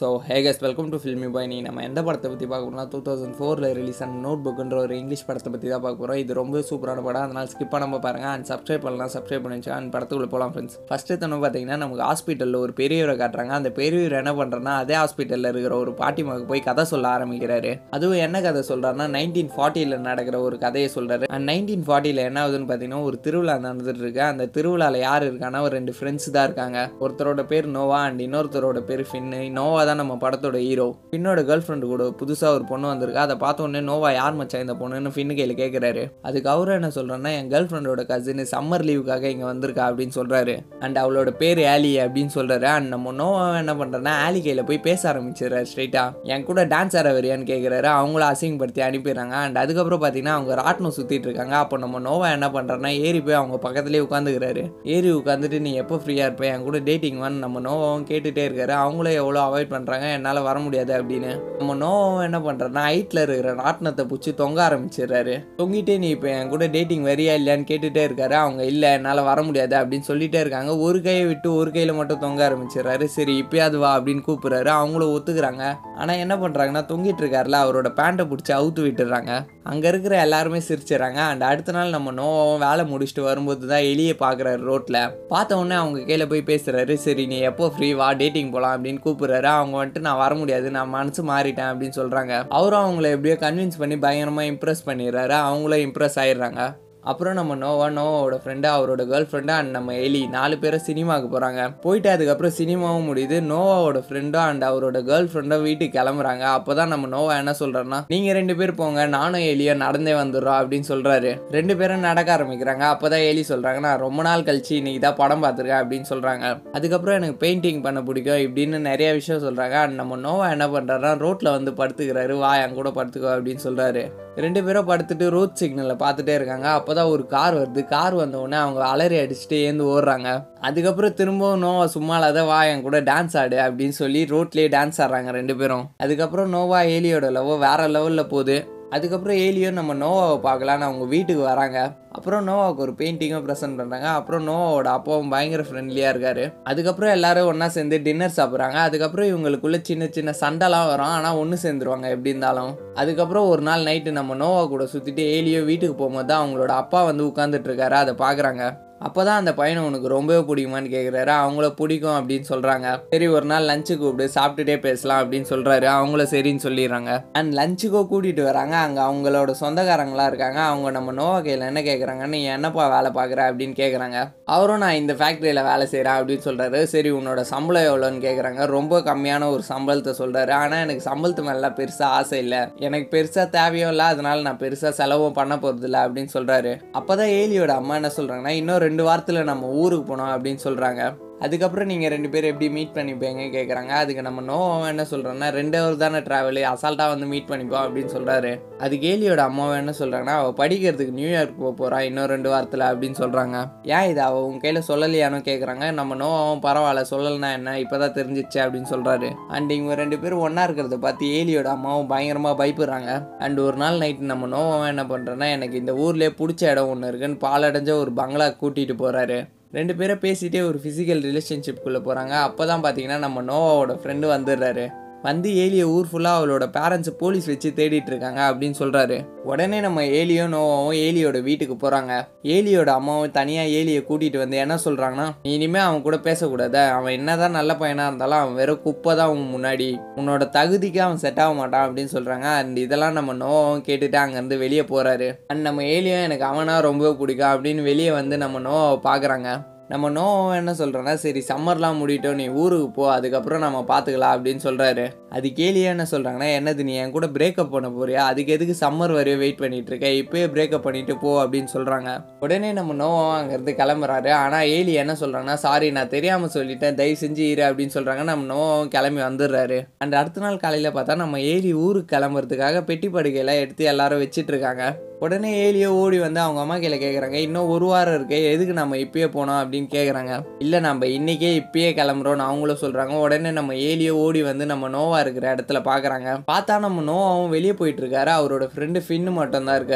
so hey guys welcome to filmy boy நீ நம்ம எந்த படத்தை பற்றி பார்க்க போறோம்னா டூ தௌசண்ட் ஃபோரில் ரிலீஸ் ஆன நோட் புக்குன்ற ஒரு இங்கிலீஷ் படத்தை பற்றி தான் பார்க்க போகிறோம் இது ரொம்ப சூப்பரான படம் அதனால் ஸ்கிப் பண்ணாமல் பாருங்க அண்ட் சப்ஸ்கிரைப் பண்ணலாம் சப்ஸ்கிரைப் பண்ணி வச்சு அண்ட் படத்துக்குள்ள போகலாம் ஃப்ரெண்ட்ஸ் ஃபஸ்ட்டு தண்ணு பார்த்தீங்கன்னா நமக்கு ஹாஸ்பிட்டலில் ஒரு பெரியவரை காட்டுறாங்க அந்த பெரியவர் என்ன பண்ணுறன்னா அதே ஹாஸ்பிட்டலில் இருக்கிற ஒரு பாட்டிமாவுக்கு போய் கதை சொல்ல ஆரம்பிக்கிறாரு அதுவும் என்ன கதை சொல்கிறாருன்னா நைன்டீன் ஃபார்ட்டியில் நடக்கிற ஒரு கதையை சொல்கிறாரு அண்ட் நைன்டீன் ஃபார்ட்டியில் என்ன ஆகுதுன்னு பார்த்தீங்கன்னா ஒரு திருவிழா நடந்துட்டு இருக்கு அந்த திருவிழாவில் யார் இருக்கான்னா ஒரு ரெண்டு ஃப்ரெண்ட்ஸ் தான் இருக்காங்க ஒருத்தரோட பேர் நோவா அண்ட் இன்னொருத்தரோட பேர் ஃபின்னு நோவா தான் நம்ம படத்தோட ஹீரோ ஃபின்னோட கேர்ள் ஃப்ரெண்டு கூட புதுசாக ஒரு பொண்ணு வந்திருக்கா அதை பார்த்த உடனே நோவா யார் மச்சான் இந்த பொண்ணுன்னு ஃபின்னு கையில் கேட்குறாரு அதுக்கு அவரும் என்ன சொல்கிறேன்னா என் கேர்ள் ஃப்ரெண்டோட கசின் சம்மர் லீவுக்காக இங்கே வந்திருக்கா அப்படின்னு சொல்கிறாரு அண்ட் அவளோட பேர் ஆலி அப்படின்னு சொல்கிறாரு அண்ட் நம்ம நோவா என்ன பண்ணுறேன்னா ஆலி கையில் போய் பேச ஆரம்பிச்சிடுறாரு ஸ்ட்ரைட்டாக என் கூட டான்ஸ் ஆட வரியான்னு கேட்குறாரு அவங்கள அசிங்கப்படுத்தி அனுப்பிடுறாங்க அண்ட் அதுக்கப்புறம் பார்த்தீங்கன்னா அவங்க ராட்னம் சுற்றிட்டு இருக்காங்க அப்போ நம்ம நோவா என்ன பண்ணுறேன்னா ஏறி போய் அவங்க பக்கத்துலேயே உட்காந்துக்கிறாரு ஏறி உட்காந்துட்டு நீ எப்போ ஃப்ரீயாக இருப்ப என் கூட டேட்டிங் வான்னு நம்ம நோவாவும் கேட்டுகிட்டே இருக்காரு அவங்களும் எவ்வளோ அவாய்ட் பண்ணுறாங்க என்னால் வர முடியாது அப்படின்னு நம்ம நோவாவும் என்ன பண்ணுறேன்னா ஹைட்டில் இருக்கிற ராட்டினத்தை பிடிச்சி தொங்க ஆரம்பிச்சிடுறாரு தொங்கிட்டே நீ இப்போ என் கூட டேட்டிங் வரியா இல்லையான்னு கேட்டுகிட்டே இருக்காரு அவங்க இல்லை என்னால் வர முடியாது அப்படின்னு சொல்லிட்டே இருக்காங்க ஒரு கையை விட்டு ஒரு கையில் மட்டும் தொங்க ஆரம்பிச்சிடுறாரு சரி இப்பயாவது வா அப்படின்னு கூப்பிடுறாரு அவங்களும் ஒத்துக்கிறாங்க ஆனால் என்ன பண்ணுறாங்கன்னா தொங்கிட்டு இருக்காருல அவரோட பேண்ட்டை பிடிச்சி அவுத்து விட்டுறாங்க அங்கே இருக்கிற எல்லாருமே சிரிச்சிடறாங்க அண்ட் அடுத்த நாள் நம்ம நோவாவும் வேலை முடிச்சுட்டு வரும்போது தான் எலியை பார்க்குறாரு ரோட்டில் பார்த்த உடனே அவங்க கையில் போய் பேசுகிறாரு சரி நீ எப்போ ஃப்ரீ வா டேட்டிங் போகலாம் அப்படின்னு கூப்பிடுறாரு அவங்க வந்துட்டு நான் வர முடியாது நான் மனசு மாறிட்டேன் அப்படின்னு சொல்கிறாங்க அவரும் அவங்கள எப்படியோ கன்வின்ஸ் பண்ணி பயங்கரமாக இம்ப்ரெஸ் பண்ணிடுறாரு அவங்களும் இம்ப்ரெஸ் ஆயிடுறாங்க அப்புறம் நம்ம நோவா நோவாவோட ஃப்ரெண்டு அவரோட கேர்ள் ஃப்ரெண்டு அண்ட் நம்ம எலி நாலு பேரும் சினிமாவுக்கு போகிறாங்க போயிட்டு அதுக்கப்புறம் சினிமாவும் முடியுது நோவாவோட ஃப்ரெண்டும் அண்ட் அவரோட கேர்ள் ஃப்ரெண்டும் வீட்டுக்கு கிளம்புறாங்க அப்போ தான் நம்ம நோவா என்ன சொல்கிறேன்னா நீங்கள் ரெண்டு பேர் போங்க நானும் எலியோ நடந்தே வந்துடுறோம் அப்படின்னு சொல்கிறாரு ரெண்டு பேரும் நடக்க ஆரம்பிக்கிறாங்க அப்போ தான் எலி சொல்கிறாங்க நான் ரொம்ப நாள் கழிச்சு இன்னைக்கு தான் படம் பார்த்துருக்கேன் அப்படின்னு சொல்கிறாங்க அதுக்கப்புறம் எனக்கு பெயிண்டிங் பண்ண பிடிக்கும் இப்படின்னு நிறைய விஷயம் சொல்கிறாங்க அண்ட் நம்ம நோவா என்ன பண்ணுறாருன்னா ரோட்டில் வந்து படுத்துக்கிறாரு வா என் கூட படுத்துக்கோ அப்படின்னு சொல்கிறாரு ரெண்டு பேரும் படுத்துட்டு ரோட் சிக்னலில் பார்த்துட்டே இருக்காங்க அப்போ தான் ஒரு கார் வருது கார் வந்த உடனே அவங்க அலறி அடிச்சுட்டு ஏந்து ஓடுறாங்க அதுக்கப்புறம் திரும்பவும் நோவா சும்மா இல்லாத வா என் கூட டான்ஸ் ஆடு அப்படின்னு சொல்லி ரோட்லேயே டான்ஸ் ஆடுறாங்க ரெண்டு பேரும் அதுக்கப்புறம் நோவா ஏலியோட லவ் வேற லெவலில் போகுது அதுக்கப்புறம் ஏலியோ நம்ம நோவாவை பார்க்கலான்னு அவங்க வீட்டுக்கு வராங்க அப்புறம் நோவாவுக்கு ஒரு பெயிண்டிங்கும் ப்ரெசென்ட் பண்ணுறாங்க அப்புறம் நோவாவோட அப்பாவும் பயங்கர ஃப்ரெண்ட்லியாக இருக்காரு அதுக்கப்புறம் எல்லாரும் ஒன்றா சேர்ந்து டின்னர் சாப்பிட்றாங்க அதுக்கப்புறம் இவங்களுக்குள்ள சின்ன சின்ன சண்டைலாம் வரும் ஆனால் ஒன்று சேர்ந்துருவாங்க எப்படி இருந்தாலும் அதுக்கப்புறம் ஒரு நாள் நைட்டு நம்ம நோவா கூட சுற்றிட்டு ஏலியோ வீட்டுக்கு போகும்போது தான் அவங்களோட அப்பா வந்து உட்காந்துட்டு இருக்காரு அதை பார்க்குறாங்க அப்போ தான் அந்த பையனை உனக்கு ரொம்பவே பிடிக்குமான்னு கேட்குறாரு அவங்கள பிடிக்கும் அப்படின்னு சொல்கிறாங்க சரி ஒரு நாள் லஞ்சு கூப்பிடு சாப்பிட்டுட்டே பேசலாம் அப்படின்னு சொல்கிறாரு அவங்கள சரின்னு சொல்லிடுறாங்க அண்ட் லஞ்சுக்கோ கூட்டிகிட்டு வராங்க அங்கே அவங்களோட சொந்தக்காரங்களாம் இருக்காங்க அவங்க நம்ம நோவா கையில் என்ன கேட்குறாங்க நீ என்னப்பா வேலை பார்க்குற அப்படின்னு கேட்குறாங்க அவரும் நான் இந்த ஃபேக்ட்ரியில் வேலை செய்கிறேன் அப்படின்னு சொல்கிறாரு சரி உன்னோட சம்பளம் எவ்வளோன்னு கேட்குறாங்க ரொம்ப கம்மியான ஒரு சம்பளத்தை சொல்கிறாரு ஆனால் எனக்கு சம்பளத்து மேலாம் பெருசாக ஆசை இல்லை எனக்கு பெருசாக தேவையும் இல்லை அதனால நான் பெருசாக செலவும் பண்ண போகிறதில்ல அப்படின்னு சொல்கிறாரு அப்போ தான் ஏலியோட அம்மா என்ன சொல்கிறாங்கன்னா இன்னும் ரெண்டு வாரத்தில் நம்ம ஊருக்கு போனோம் அப்படின்னு சொல்கிறாங்க அதுக்கப்புறம் நீங்கள் ரெண்டு பேரும் எப்படி மீட் பண்ணிப்பீங்க கேட்குறாங்க அதுக்கு நம்ம நோவம் என்ன சொல்கிறோன்னா ரெண்டு ஹவர் தானே ட்ராவலு அசால்ட்டாக வந்து மீட் பண்ணிப்போம் அப்படின்னு சொல்கிறாரு அதுக்கு ஏலியோட அம்மாவை என்ன சொல்கிறாங்கன்னா அவள் படிக்கிறதுக்கு நியூயார்க் போக போகிறா இன்னும் ரெண்டு வாரத்தில் அப்படின்னு சொல்கிறாங்க ஏன் இது அவள் உன் கையில் சொல்லலையானு கேட்குறாங்க நம்ம நோவாவும் பரவாயில்ல சொல்லலைன்னா என்ன இப்போ தான் தெரிஞ்சிச்சு அப்படின்னு சொல்கிறாரு அண்ட் இவங்க ரெண்டு பேரும் ஒன்றா இருக்கிறத பார்த்து ஏலியோட அம்மாவும் பயங்கரமாக பயப்படுறாங்க அண்ட் ஒரு நாள் நைட்டு நம்ம நோவாவும் என்ன பண்ணுறேன்னா எனக்கு இந்த ஊர்லேயே பிடிச்ச இடம் ஒன்று இருக்குன்னு பாலடைஞ்ச ஒரு பங்களா கூட்டிகிட்டு போகிறாரு ரெண்டு பேரும் பேசிகிட்டே ஒரு ஃபிசிக்கல் ரிலேஷன்ஷிப்குள்ளே போகிறாங்க அப்போ தான் பார்த்தீங்கன்னா நம்ம நோவாவோட ஃப்ரெண்டு வந்துடுறாரு வந்து ஏலியை ஊர் ஃபுல்லாக அவளோட பேரண்ட்ஸ் போலீஸ் வச்சு தேடிட்டு இருக்காங்க அப்படின்னு சொல்கிறாரு உடனே நம்ம ஏலியோ நோவாவும் ஏலியோட வீட்டுக்கு போகிறாங்க ஏலியோட அம்மாவும் தனியாக ஏலியை கூட்டிகிட்டு வந்து என்ன சொல்கிறாங்கன்னா இனிமேல் அவன் கூட பேசக்கூடாது அவன் என்னதான் நல்ல பையனாக இருந்தாலும் அவன் வெறும் குப்பை தான் அவன் முன்னாடி உன்னோட தகுதிக்கு அவன் செட் ஆக மாட்டான் அப்படின்னு சொல்கிறாங்க அண்ட் இதெல்லாம் நம்ம நோவாவும் கேட்டுட்டு அங்கேருந்து வெளியே போகிறாரு அண்ட் நம்ம ஏலியோ எனக்கு அவனா ரொம்ப பிடிக்கும் அப்படின்னு வெளியே வந்து நம்ம நோவாவை பார்க்குறாங்க நம்ம நோவம் என்ன சொல்கிறோன்னா சரி சம்மர்லாம் முடிட்டோம் நீ ஊருக்கு போ அதுக்கப்புறம் நம்ம பார்த்துக்கலாம் அப்படின்னு சொல்கிறாரு அது கேலியே என்ன சொல்கிறாங்கன்னா என்னது நீ என் கூட பிரேக்கப் பண்ண போறியா அதுக்கு எதுக்கு சம்மர் வரையும் வெயிட் பண்ணிட்டு இருக்க இப்போயே பிரேக்கப் பண்ணிட்டு போ அப்படின்னு சொல்கிறாங்க உடனே நம்ம நோவம் அங்கேருந்து கிளம்புறாரு ஆனால் ஏலி என்ன சொல்கிறாங்கன்னா சாரி நான் தெரியாமல் சொல்லிட்டேன் தயவு செஞ்சு இரு அப்படின்னு சொல்கிறாங்க நம்ம நோவம் கிளம்பி வந்துடுறாரு அண்ட் அடுத்த நாள் காலையில் பார்த்தா நம்ம ஏலி ஊருக்கு கிளம்புறதுக்காக பெட்டி படுக்கையெல்லாம் எடுத்து எல்லாரும் வச்சிட்டு இருக்காங்க உடனே ஏலியோ ஓடி வந்து அவங்க அம்மா கையில் கேட்குறாங்க இன்னும் ஒரு வாரம் இருக்கு எதுக்கு நம்ம இப்பயே போனோம் அப்படின்னு கேட்குறாங்க இல்லை நம்ம இன்னைக்கே இப்பயே கிளம்புறோம்னு அவங்களும் சொல்கிறாங்க உடனே நம்ம ஏலியோ ஓடி வந்து நம்ம நோவா இருக்கிற இடத்துல பார்க்குறாங்க பார்த்தா நம்ம நோவாவும் வெளியே போயிட்டு இருக்காரு அவரோட ஃப்ரெண்டு ஃபின்னு மட்டும் தான் இருக்காரு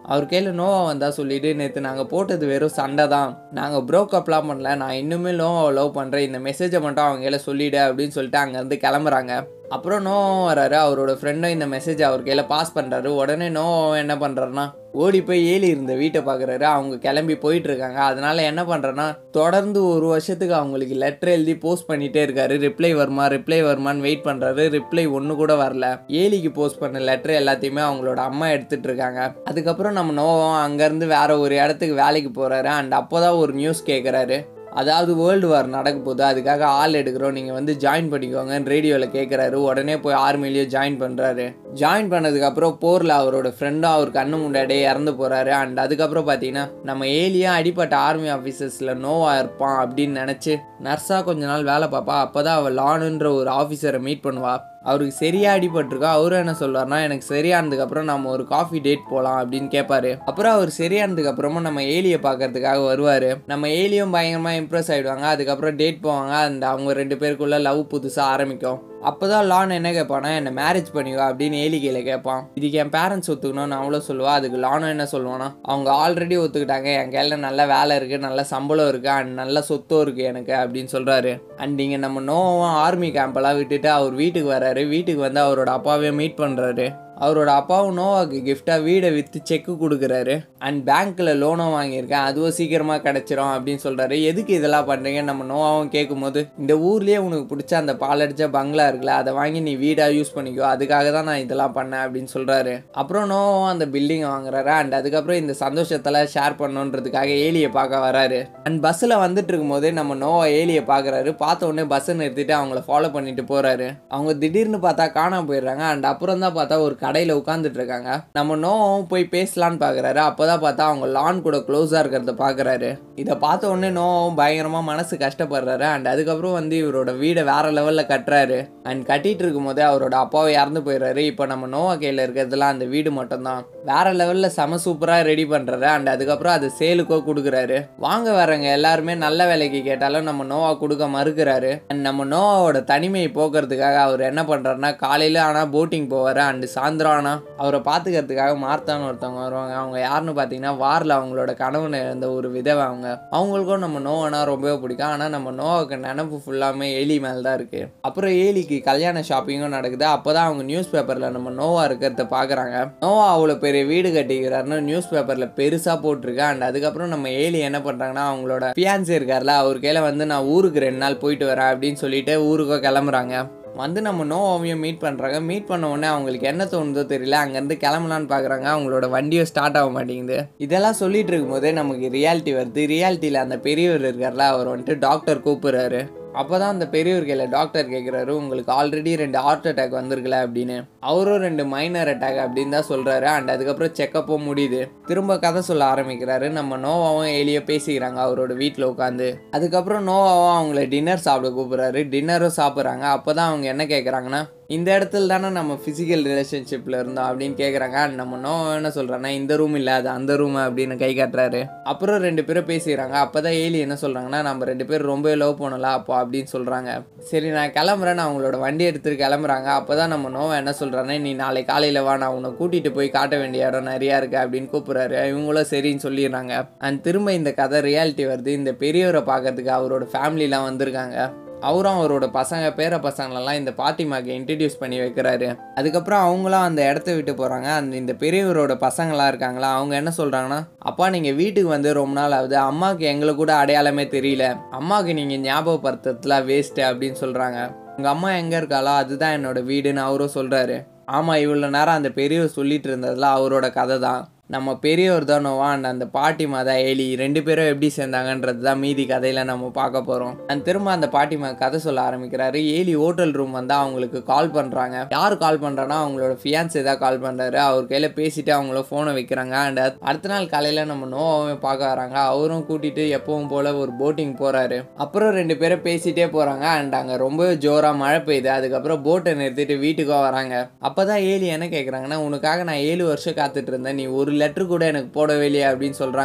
அவர் கையில் நோவா வந்தா சொல்லிட்டு நேற்று நாங்கள் போட்டது வெறும் சண்டை தான் நாங்கள் ப்ரோக்கப்லாம் பண்ணல நான் இன்னுமே நோவாவை லவ் பண்ணுறேன் இந்த மெசேஜை மட்டும் அவங்க கையில் சொல்லிடு அப்படின்னு சொல்லிட்டு அங்கேருந்து கிளம்புறாங்க அப்புறம் நோவாவும் வராரு அவரோட ஃப்ரெண்டும் இந்த மெசேஜ் அவர் கையில் பாஸ் பண்ணுறாரு உடனே நோவாவும் என்ன பண்ணுறாருன்னா ஓடி போய் ஏலி இருந்த வீட்டை பார்க்குறாரு அவங்க கிளம்பி போயிட்டு இருக்காங்க அதனால என்ன பண்ணுறேன்னா தொடர்ந்து ஒரு வருஷத்துக்கு அவங்களுக்கு லெட்டர் எழுதி போஸ்ட் பண்ணிட்டே இருக்காரு ரிப்ளை வருமா ரிப்ளை வருமான்னு வெயிட் பண்ணுறாரு ரிப்ளை ஒன்று கூட வரல ஏலிக்கு போஸ்ட் பண்ண லெட்டர் எல்லாத்தையுமே அவங்களோட அம்மா எடுத்துட்டு இருக்காங்க அதுக்கப்புறம் நம்ம நோவம் அங்கேருந்து வேற ஒரு இடத்துக்கு வேலைக்கு போகிறாரு அண்ட் அப்போ தான் ஒரு நியூஸ் கேட்குறாரு அதாவது வேர்ல்டு வார் நடக்க போகுது அதுக்காக ஆள் எடுக்கிறோம் நீங்கள் வந்து ஜாயின் பண்ணிக்கோங்கன்னு ரேடியோவில் கேட்குறாரு உடனே போய் ஆர்மிலேயே ஜாயின் பண்ணுறாரு ஜாயின் பண்ணதுக்கப்புறம் போரில் அவரோட ஃப்ரெண்டும் அவர் கண்ணு முன்னாடியே இறந்து போகிறாரு அண்ட் அதுக்கப்புறம் பார்த்தீங்கன்னா நம்ம ஏலியா அடிப்பட்ட ஆர்மி ஆஃபீஸர்ஸில் நோவா இருப்பான் அப்படின்னு நினச்சி நர்ஸாக கொஞ்ச நாள் வேலை பார்ப்பா அப்போ தான் அவள் லானுன்ற ஒரு ஆஃபீஸரை மீட் பண்ணுவா அவருக்கு சரியா அடிபட்டிருக்கா அவரும் என்ன சொல்வார்னா எனக்கு சரியானதுக்கப்புறம் நம்ம ஒரு காஃபி டேட் போகலாம் அப்படின்னு கேட்பாரு அப்புறம் அவர் சரியானதுக்கு அப்புறமா நம்ம ஏலியை பார்க்கறதுக்காக வருவார் நம்ம ஏலியும் பயங்கரமாக இம்ப்ரெஸ் ஆகிடுவாங்க அதுக்கப்புறம் டேட் போவாங்க அந்த அவங்க ரெண்டு பேருக்குள்ள லவ் புதுசாக ஆரம்பிக்கும் அப்போதான் லான் என்ன கேட்பானா என்னை மேரேஜ் பண்ணிவா அப்படின்னு ஏலிக்கையில் கேட்பான் இதுக்கு என் பேரண்ட்ஸ் ஒத்துக்கணும்னு அவ்வளோ சொல்லுவா அதுக்கு லானும் என்ன சொல்லுவானா அவங்க ஆல்ரெடி ஒத்துக்கிட்டாங்க என் கையில் நல்ல வேலை இருக்குது நல்ல சம்பளம் இருக்குது அண்ட் நல்ல சொத்தும் இருக்குது எனக்கு அப்படின்னு சொல்கிறாரு அண்ட் இங்கே நம்ம நோவும் ஆர்மி கேம்பெல்லாம் விட்டுட்டு அவர் வீட்டுக்கு வராரு வீட்டுக்கு வந்து அவரோட அப்பாவே மீட் பண்ணுறாரு அவரோட அப்பாவும் நோவாக்கு கிஃப்டாக வீடை விற்று செக்கு கொடுக்குறாரு அண்ட் பேங்க்கில் லோனும் வாங்கியிருக்கேன் அதுவும் சீக்கிரமாக கிடச்சிரும் அப்படின்னு சொல்கிறாரு எதுக்கு இதெல்லாம் பண்ணுறீங்க நம்ம நோவாவும் கேட்கும்போது இந்த ஊர்லேயே உனக்கு பிடிச்ச அந்த பாலடிச்ச பங்களா இருக்குல்ல அதை வாங்கி நீ வீடாக யூஸ் பண்ணிக்கோ அதுக்காக தான் நான் இதெல்லாம் பண்ணேன் அப்படின்னு சொல்கிறாரு அப்புறம் நோவாவும் அந்த பில்டிங்கை வாங்குறாரு அண்ட் அதுக்கப்புறம் இந்த சந்தோஷத்தெல்லாம் ஷேர் பண்ணணுன்றதுக்காக ஏலியை பார்க்க வராரு அண்ட் பஸ்ஸில் வந்துட்டு இருக்கும்போதே நம்ம நோவா ஏலியை பார்க்குறாரு பார்த்த உடனே பஸ்ஸை நிறுத்திட்டு அவங்கள ஃபாலோ பண்ணிட்டு போகிறாரு அவங்க திடீர்னு பார்த்தா காணாம போயிடுறாங்க அண்ட் அப்புறம் தான் பார்த்தா ஒரு கடையில் உட்காந்துட்டு இருக்காங்க நம்ம நோவும் போய் பேசலான்னு பார்க்குறாரு அப்போதான் பார்த்தா அவங்க லான் கூட க்ளோஸாக இருக்கிறத பார்க்குறாரு இதை பார்த்த உடனே நோவும் பயங்கரமாக மனசு கஷ்டப்படுறாரு அண்ட் அதுக்கப்புறம் வந்து இவரோட வீடை வேற லெவலில் கட்டுறாரு அண்ட் கட்டிட்டு இருக்கும்போதே அவரோட அப்பாவை இறந்து போயிடுறாரு இப்போ நம்ம நோவா கையில் இருக்கிறதுலாம் அந்த வீடு மட்டும்தான் வேற லெவலில் செம சூப்பராக ரெடி பண்ணுறாரு அண்ட் அதுக்கப்புறம் அது சேலுக்கோ கொடுக்குறாரு வாங்க வரவங்க எல்லாருமே நல்ல வேலைக்கு கேட்டாலும் நம்ம நோவா கொடுக்க மறுக்கிறாரு அண்ட் நம்ம நோவாவோட தனிமையை போக்குறதுக்காக அவர் என்ன பண்ணுறாருன்னா காலையில் ஆனால் போட்டிங் போவார் அண்ட் சாயந்தரம் ஆனால் அவரை பார்த்துக்கிறதுக்காக மார்த்தான்னு ஒருத்தவங்க வருவாங்க அவங்க யாருன்னு பார்த்தீங்கன்னா வாரில் அவங்களோட கணவன் இருந்த ஒரு விதவை அவங்க அவங்களுக்கும் நம்ம நோவனா ரொம்பவே பிடிக்கும் ஆனால் நம்ம நோவாவுக்கு நினப்பு ஃபுல்லாமே ஏலி மேலே தான் இருக்குது அப்புறம் ஏலிக்கு கல்யாண ஷாப்பிங்கும் நடக்குது அப்போ தான் அவங்க நியூஸ் பேப்பரில் நம்ம நோவா இருக்கிறத பார்க்குறாங்க நோவா அவ்வளோ பெரிய வீடு கட்டிக்கிறாருன்னு நியூஸ் பேப்பரில் பெருசாக போட்டிருக்கு அண்ட் அதுக்கப்புறம் நம்ம ஏலி என்ன பண்ணுறாங்கன்னா அவங்களோட ஃபியான்சி இருக்கார்ல அவர் கையில் வந்து நான் ஊருக்கு ரெண்டு நாள் போயிட்டு வரேன் அப்படின்னு சொல்லிட்டு ஊருக்கோ கிளம்புறாங்க வந்து நம்ம நோவாவையும் மீட் பண்ணுறாங்க மீட் பண்ண உடனே அவங்களுக்கு என்ன தோணுதோ தெரியல அங்கேருந்து கிளம்பலான்னு பார்க்குறாங்க அவங்களோட வண்டியும் ஸ்டார்ட் ஆக மாட்டேங்குது இதெல்லாம் சொல்லிட்டு இருக்கும்போதே நமக்கு ரியாலிட்டி வருது ரியாலிட்டியில் அந்த பெரியவர் இருக்கார்ல அவர் வந்துட்டு டாக்டர் கூப்பிடுறாரு அப்போ தான் அந்த பெரியவர் கையில் டாக்டர் கேட்குறாரு உங்களுக்கு ஆல்ரெடி ரெண்டு ஹார்ட் அட்டாக் வந்திருக்கல அப்படின்னு அவரும் ரெண்டு மைனர் அட்டாக் அப்படின்னு தான் சொல்கிறாரு அண்ட் அதுக்கப்புறம் செக்கப்பும் முடியுது திரும்ப கதை சொல்ல ஆரம்பிக்கிறாரு நம்ம நோவாவும் ஏலியோ பேசிக்கிறாங்க அவரோட வீட்டில் உட்காந்து அதுக்கப்புறம் நோவாவும் அவங்கள டின்னர் சாப்பிட கூப்பிட்றாரு டின்னரும் சாப்பிட்றாங்க அப்போ தான் அவங்க என்ன கேட்குறாங்கன்னா இந்த இடத்துல தானே நம்ம ஃபிசிக்கல் ரிலேஷன்ஷிப்பில் இருந்தோம் அப்படின்னு கேட்குறாங்க அண்ட் நம்ம நோ என்ன சொல்கிறேன்னா இந்த ரூம் இல்லை அது அந்த ரூம் அப்படின்னு கை காட்டுறாரு அப்புறம் ரெண்டு பேரும் பேசிக்கிறாங்க அப்போ தான் ஏலி என்ன சொல்கிறாங்கன்னா நம்ம ரெண்டு பேரும் ரொம்ப லவ் பண்ணலாம் அப்போ அப்படின்னு சொல்கிறாங்க சரி நான் கிளம்புறேன் நான் அவங்களோட வண்டி எடுத்துட்டு கிளம்புறாங்க அப்போ தான் நம்ம நோவை என்ன சொல்கிறானே நீ நாளை காலையில் வா நான் உன்னை கூட்டிகிட்டு போய் காட்ட வேண்டிய இடம் நிறையா இருக்குது அப்படின்னு கூப்பிட்றாரு இவங்களும் சரின்னு சொல்லிடுறாங்க அண்ட் திரும்ப இந்த கதை ரியாலிட்டி வருது இந்த பெரியவரை பார்க்கறதுக்கு அவரோட ஃபேமிலிலாம் வந்திருக்காங்க அவரும் அவரோட பசங்க பேர பசங்களெல்லாம் இந்த பாட்டிமாக்கு இன்ட்ரடியூஸ் பண்ணி வைக்கிறாரு அதுக்கப்புறம் அவங்களும் அந்த இடத்த விட்டு போகிறாங்க அந்த இந்த பெரியவரோட பசங்களாம் இருக்காங்களா அவங்க என்ன சொல்கிறாங்கன்னா அப்பா நீங்கள் வீட்டுக்கு வந்து ரொம்ப நாள் ஆகுது அம்மாவுக்கு எங்களை கூட அடையாளமே தெரியல அம்மாவுக்கு நீங்கள் ஞாபகப்படுத்துறதுலாம் வேஸ்ட்டு அப்படின்னு சொல்கிறாங்க உங்கள் அம்மா எங்கே இருக்காளோ அதுதான் என்னோட வீடுன்னு அவரும் சொல்கிறாரு ஆமாம் இவ்வளோ நேரம் அந்த பெரியவர் சொல்லிட்டு இருந்ததுலாம் அவரோட கதை தான் நம்ம பெரியவர் தான் நோவான் அந்த பாட்டிமா தான் ஏலி ரெண்டு பேரும் எப்படி சேர்ந்தாங்கன்றது தான் மீதி கதையில் நம்ம பார்க்க போகிறோம் அண்ட் திரும்ப அந்த பாட்டிமா கதை சொல்ல ஆரம்பிக்கிறாரு ஏலி ஹோட்டல் ரூம் வந்தால் அவங்களுக்கு கால் பண்ணுறாங்க யார் கால் பண்ணுறான்னா அவங்களோட ஃபியான்ஸே தான் கால் பண்ணுறாரு அவர் கையில் பேசிட்டு அவங்கள ஃபோனை வைக்கிறாங்க அண்ட் அடுத்த நாள் காலையில் நம்ம நோவாவே பார்க்க வராங்க அவரும் கூட்டிகிட்டு எப்பவும் போல் ஒரு போட்டிங் போகிறாரு அப்புறம் ரெண்டு பேரும் பேசிகிட்டே போகிறாங்க அண்ட் அங்கே ரொம்ப ஜோராக மழை பெய்யுது அதுக்கப்புறம் போட்டை நிறுத்திட்டு வீட்டுக்கோ வராங்க அப்போ தான் ஏலி என்ன கேட்குறாங்கன்னா உனக்காக நான் ஏழு வருஷம் காத்துட்டு இருந்தேன் நீ ஒரு லெட்ரு கூட எனக்கு போடவே இல்லையா அப்படின்னு சொல்கிறாங்க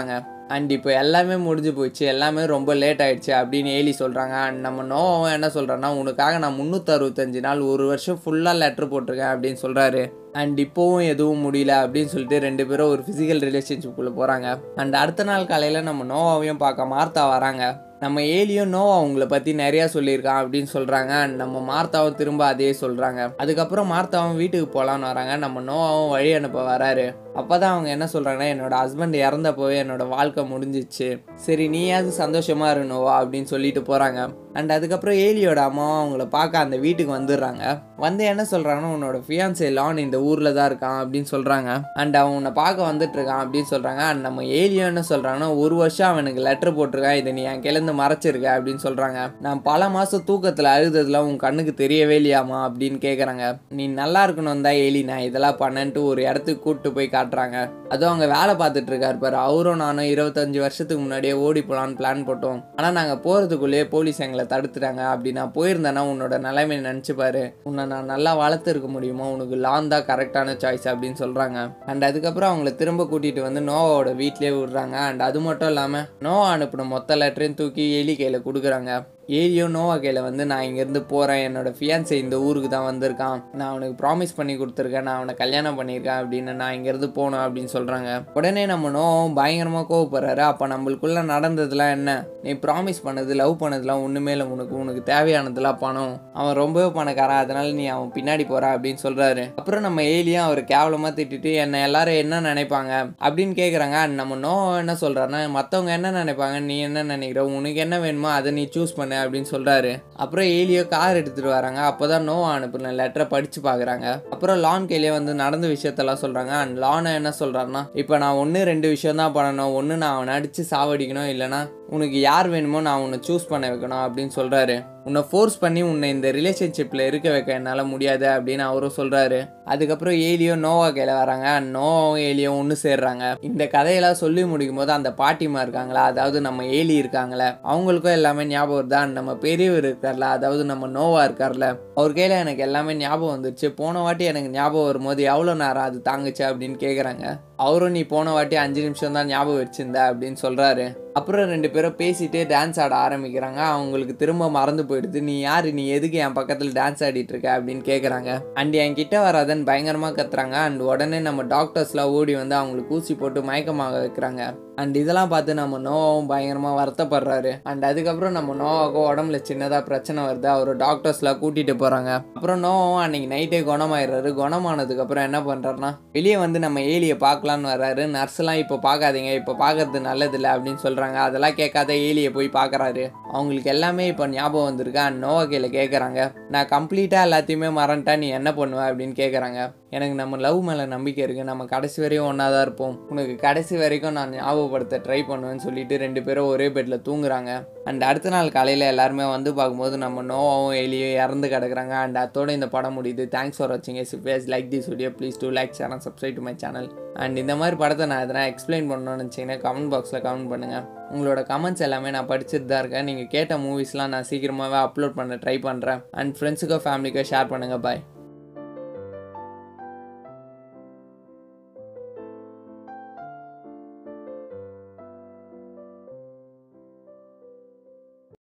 அண்ட் இப்போ எல்லாமே முடிஞ்சு போச்சு எல்லாமே ரொம்ப லேட் ஆயிடுச்சு அப்படின்னு ஏலி சொல்கிறாங்க அண்ட் நம்ம நோவாவும் என்ன சொல்கிறேன்னா உனக்காக நான் முந்நூற்றறுபத்தஞ்சு நாள் ஒரு வருஷம் ஃபுல்லாக லெட்டர் போட்டிருக்கேன் அப்படின்னு சொல்கிறாரு அண்ட் இப்போவும் எதுவும் முடியல அப்படின்னு சொல்லிட்டு ரெண்டு பேரும் ஒரு ஃபிசிக்கல் ரிலேஷன்ஷிப்புக்குள்ளே போகிறாங்க அண்ட் அடுத்த நாள் காலையில் நம்ம நோவாவையும் பார்க்க மார்த்தா வராங்க நம்ம ஏலியும் நோவா அவங்கள பற்றி நிறையா சொல்லியிருக்கான் அப்படின்னு சொல்கிறாங்க அண்ட் நம்ம மார்த்தாவும் திரும்ப அதே சொல்கிறாங்க அதுக்கப்புறம் மார்த்தாவும் வீட்டுக்கு போகலான்னு வராங்க நம்ம நோவாவும் வழி அனுப்ப வராரு அப்போ தான் அவங்க என்ன சொல்கிறாங்கன்னா என்னோட ஹஸ்பண்ட் இறந்தப்போவே என்னோட வாழ்க்கை முடிஞ்சிச்சு சரி நீயாவது சந்தோஷமாக இரு நோவா அப்படின்னு சொல்லிட்டு போகிறாங்க அண்ட் அதுக்கப்புறம் ஏலியோட அம்மாவும் அவங்கள பார்க்க அந்த வீட்டுக்கு வந்துடுறாங்க வந்து என்ன சொல்கிறாங்கன்னா உன்னோட ஃபியான்சே லான் இந்த ஊரில் தான் இருக்கான் அப்படின்னு சொல்கிறாங்க அண்ட் அவன் உன்னை பார்க்க வந்துட்டு இருக்கான் அப்படின்னு சொல்கிறாங்க அண்ட் நம்ம ஏலியோ என்ன சொல்கிறாங்கன்னா ஒரு வருஷம் அவனுக்கு லெட்டர் போட்டிருக்கான் இதை நீ என் கிளந்து மறைச்சிருக்க அப்படின்னு சொல்கிறாங்க நான் பல மாதம் தூக்கத்தில் அழுததுலாம் உன் கண்ணுக்கு தெரியவே இல்லையாமா அப்படின்னு கேட்குறாங்க நீ நல்லா இருக்கணும் தான் ஏலி நான் இதெல்லாம் பண்ணேன்ட்டு ஒரு இடத்துக்கு கூப்பிட்டு போய் காட்டுறாங்க அதுவும் அவங்க வேலை பார்த்துட்டு இருக்காரு பாரு அவரும் நானும் இருபத்தஞ்சு வருஷத்துக்கு முன்னாடியே ஓடி போகலான்னு பிளான் போட்டோம் ஆனால் நாங்கள் போகிறதுக்குள்ளேயே போலீஸ் எங்களை தடுத்துட்டாங்க அப்படி நான் போயிருந்தேன்னா உன்னோட நிலைமை நினச்சி பாரு உன்னை நான் நல்லா வளர்த்துருக்க முடியுமா உனக்கு லான் தான் கரெக்டான சாய்ஸ் அப்படின்னு சொல்கிறாங்க அண்ட் அதுக்கப்புறம் அவங்கள திரும்ப கூட்டிகிட்டு வந்து நோவாவோட வீட்லேயே விடுறாங்க அண்ட் அது மட்டும் இல்லாமல் நோவா அனுப்பின மொத்த லெட்டரையும் தூக்கி எலி கையில் கொடுக்குறாங்க ஏலியோ நோவா கையில் வந்து நான் இங்கேருந்து போகிறேன் என்னோட ஃபியான்ஸை இந்த ஊருக்கு தான் வந்திருக்கான் நான் அவனுக்கு ப்ராமிஸ் பண்ணி கொடுத்துருக்கேன் நான் அவனை கல்யாணம் பண்ணியிருக்கேன் அப்படின்னு நான் இங்கேருந்து போகணும் அப்படின்னு சொல்கிறாங்க உடனே நம்ம நோவும் பயங்கரமாக கோவப்படுறாரு அப்போ நம்மளுக்குள்ளே நடந்ததுலாம் என்ன நீ ப்ராமிஸ் பண்ணது லவ் பண்ணதுலாம் ஒன்றுமே இல்லை உனக்கு உனக்கு தேவையானதுலாம் பணம் அவன் ரொம்பவே பணக்காரன் அதனால நீ அவன் பின்னாடி போகிற அப்படின்னு சொல்கிறாரு அப்புறம் நம்ம ஏலியும் அவர் கேவலமாக திட்டிட்டு என்னை எல்லாரும் என்ன நினைப்பாங்க அப்படின்னு கேட்குறாங்க நம்ம நோ என்ன சொல்கிறாருன்னா மற்றவங்க என்ன நினைப்பாங்க நீ என்ன நினைக்கிற உனக்கு என்ன வேணுமோ அதை நீ சூஸ் பண்ணு அப்படின்னு சொல்கிறாரு அப்புறம் ஏலியோ கார் எடுத்துகிட்டு வராங்க அப்போ தான் நோ அனுப்புன லெட்டரை படித்து பார்க்குறாங்க அப்புறம் லான் கையிலே வந்து நடந்த விஷயத்தெல்லாம் சொல்கிறாங்க அண்ட் லானை என்ன சொல்கிறாருன்னா இப்போ நான் ஒன்று ரெண்டு விஷயம் தான் பண்ணணும் ஒன்று நான் அவனை அடித்து சாவடிக்கணும் இல்லைனா உனக்கு யார் வேணுமோ நான் உன்னை சூஸ் பண்ண வைக்கணும் அப்படின்னு சொல்கிறாரு உன்னை ஃபோர்ஸ் பண்ணி உன்னை இந்த ரிலேஷன்ஷிப்பில் இருக்க வைக்க என்னால் முடியாது அப்படின்னு அவரும் சொல்கிறாரு அதுக்கப்புறம் ஏலியோ நோவா கையில் வராங்க அண்ட் நோவாவும் ஏலியோ ஒன்று சேர்றாங்க இந்த கதையெல்லாம் சொல்லி முடிக்கும் போது அந்த பாட்டிமா இருக்காங்களா அதாவது நம்ம ஏலி இருக்காங்களே அவங்களுக்கும் எல்லாமே ஞாபகம் வருதா நம்ம பெரியவர் இருக்கார்ல அதாவது நம்ம நோவா இருக்கார்ல அவர் கையில் எனக்கு எல்லாமே ஞாபகம் வந்துருச்சு போன வாட்டி எனக்கு ஞாபகம் வரும்போது எவ்வளோ நேரம் அது தாங்குச்சு அப்படின்னு கேட்குறாங்க அவரும் நீ போன வாட்டி அஞ்சு நிமிஷம் தான் ஞாபகம் வச்சிருந்த அப்படின்னு சொல்கிறாரு அப்புறம் ரெண்டு பேரும் பேசிட்டே டான்ஸ் ஆட ஆரம்பிக்கிறாங்க அவங்களுக்கு திரும்ப மறந்து போயிடுது நீ யார் நீ எதுக்கு என் பக்கத்தில் டான்ஸ் ஆடிட்டு இருக்க அப்படின்னு கேட்குறாங்க அண்ட் என் கிட்ட வராதன்னு பயங்கரமாக கத்துறாங்க அண்ட் உடனே நம்ம டாக்டர்ஸ்லாம் ஓடி வந்து அவங்களுக்கு ஊசி போட்டு மயக்கமாக வைக்கிறாங்க அண்ட் இதெல்லாம் பார்த்து நம்ம நோவாவும் பயங்கரமாக வருத்தப்படுறாரு அண்ட் அதுக்கப்புறம் நம்ம நோவாவுக்கும் உடம்புல சின்னதாக பிரச்சனை வருது அவர் டாக்டர்ஸ்லாம் கூட்டிகிட்டு போகிறாங்க அப்புறம் நோவாவும் அன்னைக்கு நைட்டே குணமாயிடுறாரு குணமானதுக்கப்புறம் என்ன பண்ணுறாருனா வெளியே வந்து நம்ம ஏலியை பார்க்கலான்னு வர்றாரு நர்ஸ்லாம் இப்போ பார்க்காதீங்க இப்போ பார்க்கறது நல்லதில்லை அப்படின்னு சொல்கிறாங்க அதெல்லாம் கேட்காத ஏலியை போய் பார்க்குறாரு அவங்களுக்கு எல்லாமே இப்போ ஞாபகம் வந்திருக்கு அண்ட் நோவா கையில் கேட்குறாங்க நான் கம்ப்ளீட்டாக எல்லாத்தையுமே மறந்துட்டா நீ என்ன பண்ணுவ அப்படின்னு கேட்குறாங்க எனக்கு நம்ம லவ் மேலே நம்பிக்கை இருக்குது நம்ம கடைசி வரையும் ஒன்றா தான் இருப்போம் உனக்கு கடைசி வரைக்கும் நான் ஞாபகப்படுத்த ட்ரை பண்ணுவேன்னு சொல்லிட்டு ரெண்டு பேரும் ஒரே பெட்டில் தூங்குறாங்க அண்ட் அடுத்த நாள் காலையில் எல்லாருமே வந்து பார்க்கும்போது நம்ம நோவாவும் எலியும் இறந்து கிடக்குறாங்க அண்ட் அதோட இந்த படம் முடியுது தேங்க்ஸ் ஃபார் வாட்சிங் yes if like this video please do like channel subscribe to my channel and இந்த மாதிரி படத்தை நான் எதனா எக்ஸ்பிளைன் பண்ணணும்னு நினச்சிங்கன்னா கமெண்ட் பாக்ஸில் கமெண்ட் பண்ணுங்கள் உங்களோட கமெண்ட்ஸ் எல்லாமே நான் படிச்சுட்டு தான் இருக்கேன் நீங்கள் கேட்ட மூவிஸ்லாம் நான் சீக்கிரமாகவே அப்லோட் பண்ண ட்ரை பண்ணுறேன் அண்ட் ஃப்ரெண்ட்ஸுக்கோ ஃபேமிலிக்கோ ஷேர் பண்ணுங்கள் பாய்